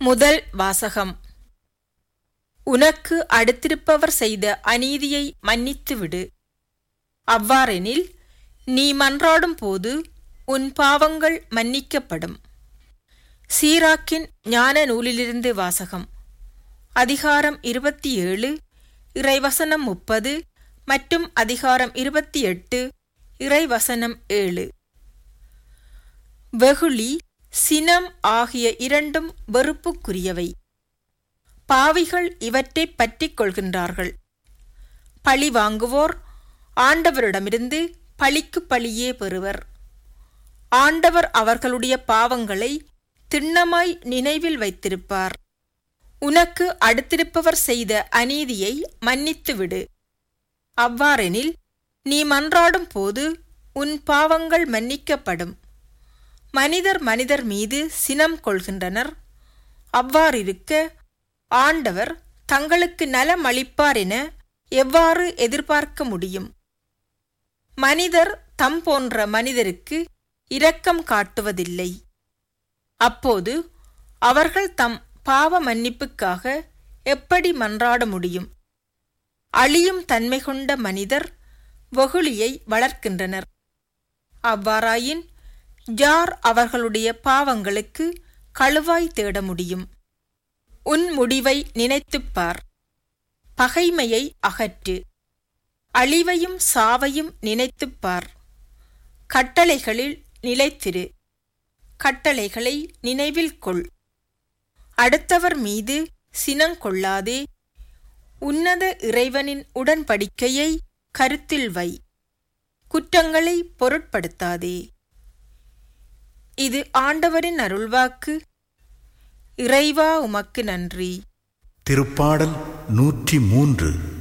முதல் வாசகம் உனக்கு அடுத்திருப்பவர் செய்த அநீதியை மன்னித்து விடு அவ்வாறெனில் நீ மன்றாடும் போது உன் பாவங்கள் மன்னிக்கப்படும் சீராக்கின் ஞான நூலிலிருந்து வாசகம் அதிகாரம் இருபத்தி ஏழு இறைவசனம் முப்பது மற்றும் அதிகாரம் இருபத்தி எட்டு இறைவசனம் ஏழு வெகுளி சினம் ஆகிய இரண்டும் வெறுப்புக்குரியவை பாவிகள் இவற்றைப் பற்றிக் கொள்கின்றார்கள் பழி வாங்குவோர் ஆண்டவரிடமிருந்து பழிக்கு பழியே பெறுவர் ஆண்டவர் அவர்களுடைய பாவங்களை திண்ணமாய் நினைவில் வைத்திருப்பார் உனக்கு அடுத்திருப்பவர் செய்த அநீதியை மன்னித்து விடு அவ்வாறெனில் நீ மன்றாடும் போது உன் பாவங்கள் மன்னிக்கப்படும் மனிதர் மனிதர் மீது சினம் கொள்கின்றனர் அவ்வாறிருக்க ஆண்டவர் தங்களுக்கு நலமளிப்பார் என எவ்வாறு எதிர்பார்க்க முடியும் மனிதர் தம் போன்ற மனிதருக்கு இரக்கம் காட்டுவதில்லை அப்போது அவர்கள் தம் பாவ மன்னிப்புக்காக எப்படி மன்றாட முடியும் அழியும் தன்மை கொண்ட மனிதர் வெகுளியை வளர்க்கின்றனர் அவ்வாறாயின் யார் அவர்களுடைய பாவங்களுக்கு கழுவாய் தேட முடியும் உன் முடிவை நினைத்துப் பார் பகைமையை அகற்று அழிவையும் சாவையும் நினைத்துப் பார் கட்டளைகளில் நிலைத்திரு கட்டளைகளை நினைவில் கொள் அடுத்தவர் மீது சினங்கொள்ளாதே உன்னத இறைவனின் உடன்படிக்கையை கருத்தில் வை குற்றங்களை பொருட்படுத்தாதே இது ஆண்டவரின் அருள்வாக்கு இறைவா உமக்கு நன்றி திருப்பாடல் நூற்றி மூன்று